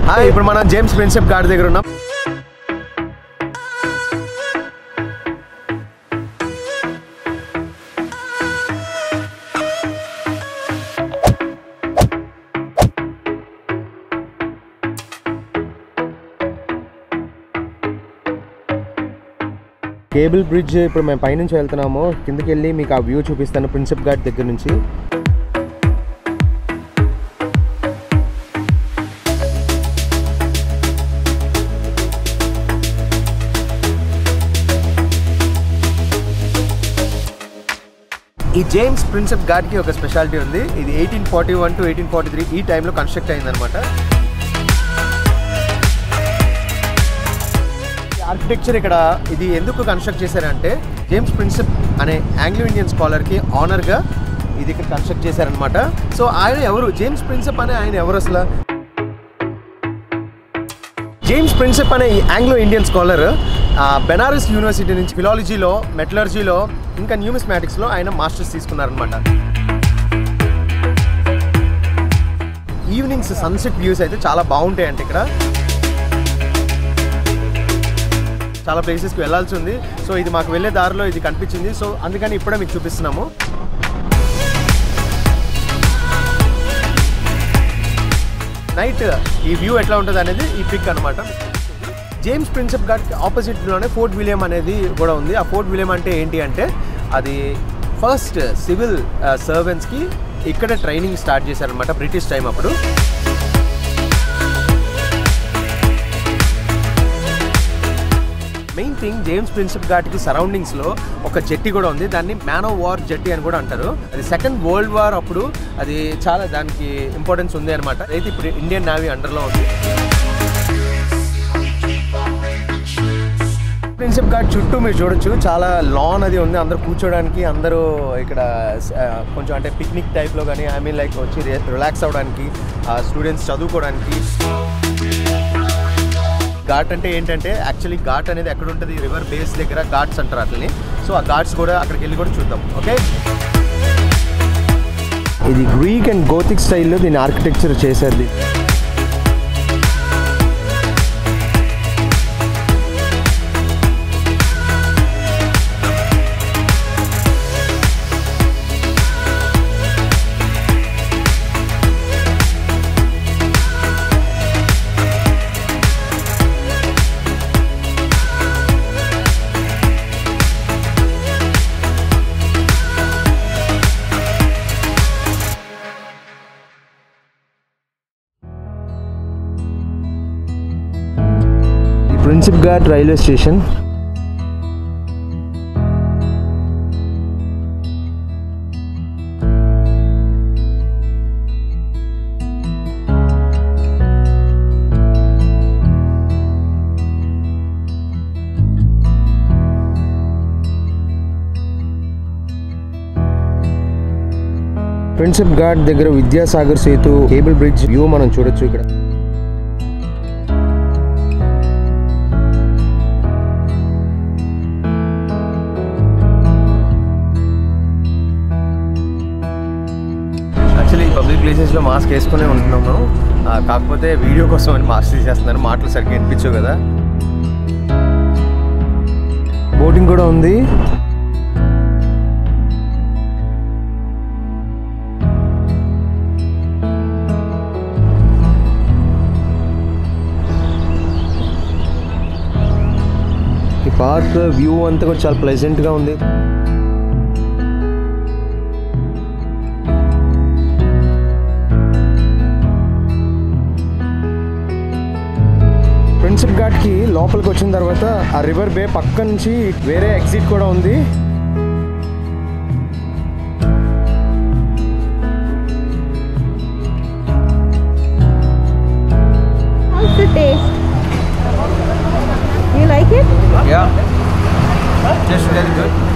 Hi ఇప్పుడు మనం James Prinsep gourd దగ్గర ఉన్నాం కేబుల్ బ్రిడ్జ్ ఇప్పుడు మేము పైనుంచి వెళ్తున్నాము కిందకి వెళ్ళి మీకు ఆ వ్యూ చూపిస్తాను ప్రిన్సెప్ ఘాట్ దగ్గర నుంచి ఈ జేమ్స్ ప్రిన్సెప్ ఘాట్కి ఒక స్పెషాలిటీ ఉంది ఇది eighteen forty one to eighteen forty three ఈ టైంలో కన్స్ట్రక్ట్ అయిందనమాట ఆర్కిటెక్చర్ ఇక్కడ ఇది ఎందుకు కన్స్ట్రక్ట్ చేశారంటే జేమ్స్ ప్రిన్సెప్ అనే ఆంగ్లో ఇండియన్ స్కాలర్కి ఆనర్గా ఇది ఇక్కడ కన్స్ట్రక్ట్ చేశారనమాట సో ఆయన ఎవరు జేమ్స్ ప్రిన్సెప్ అనే ఆయన ఎవరు అసలు జేమ్స్ ప్రిన్సెప్ అనే ఈ Anglo Indian scholar Benares university నుంచి ఫిలాలజీలో మెటలర్జీలో ఇంకా న్యూమిస్మాటిక్స్లో ఆయన మాస్టర్స్ తీసుకున్నారనమాట ఈవినింగ్స్ సన్సెట్ వ్యూస్ అయితే చాలా బాగుంటాయంట ఇక్కడ చాలా ప్లేసెస్కి వెళ్ళాల్సి ఉంది సో ఇది మాకు వెళ్ళే దారిలో ఇది కనిపించింది సో అందుకని ఇప్పుడే మీకు చూపిస్తున్నాము నైట్ ఈ వ్యూ ఎట్లా ఉంటుంది అనేది ఈ పిక్ అనమాట జేమ్స్ ప్రిన్సెప్ ఘాట్ ఆపోజిట్లోనే ఫోర్ట్ విలియం అనేది కూడా ఉంది ఆ ఫోర్ట్ విలియం అంటే ఏంటి అంటే అది ఫస్ట్ సివిల్ సర్వెంట్స్కి ఇక్కడ ట్రైనింగ్ స్టార్ట్ చేశారనమాట బ్రిటిష్ టైం అప్పుడు మెయిన్ థింగ్ జేమ్స్ ప్రిన్సెప్ ఘాట్కి సరౌండింగ్స్లో ఒక జెట్టి కూడా ఉంది దాన్ని మ్యాన్ ఆఫ్ వార్ జెట్టి అని కూడా అంటారు అది సెకండ్ వరల్డ్ వార్ అప్పుడు అది చాలా దానికి ఇంపార్టెన్స్ ఉంది అనమాట అయితే ఇప్పుడు ఇండియన్ నేవీ అండర్లో ఉంది ప్రిన్సెప్ ఘాట్ చుట్టూ మీరు చూడొచ్చు చాలా లాన్ అది ఉంది అందరూ కూర్చోడానికి అందరూ ఇక్కడ ఆ, కొంచెం అంటే పిక్నిక్ టైప్లో కానీ ఐ మీన్ లైక్ వచ్చి రిలాక్స్ అవ్వడానికి స్టూడెంట్స్ చదువుకోవడానికి ఘాట్ అంటే ఏంటంటే యాక్చువల్లీ ఘాట్ అనేది ఎక్కడ ఉంటుంది రివర్ బేస్ దగ్గర ఘాట్స్ అంటారు అట్లని సో ఆ ఘాట్స్ కూడా అక్కడికి వెళ్ళి కూడా చూద్దాం ఓకే ఇది గ్రీక్ అండ్ గోతిక్ స్టైల్లో దీని ఆర్కిటెక్చర్ చేసేది ఈ Prinsep Ghat railway station Prinsep Ghat దగ్గర Vidyasagar Setu cable bridge view మనం చూడొచ్చు ఇక్కడ యాక్చువల్లీ పబ్లిక్ ప్లేసెస్లో మాస్క్ వేసుకునే ఉంటున్నాము ఆ, కాకపోతే వీడియో కోసం అని మాస్క్ తీసేస్తున్నారు మాటలు సరిగ్గా వినిపించవు కదా బోటింగ్ కూడా ఉంది ఈ పార్క్ వ్యూ అంతా కూడా చాలా ప్లెజెంట్గా ఉంది ప్రిన్సిప్ ఘాట్కి లోపలికి వచ్చిన తర్వాత ఆ రివర్ బే పక్క నుంచి వేరే ఎగ్జిట్ కూడా ఉంది How's the taste? You like it? Yeah. Just very good.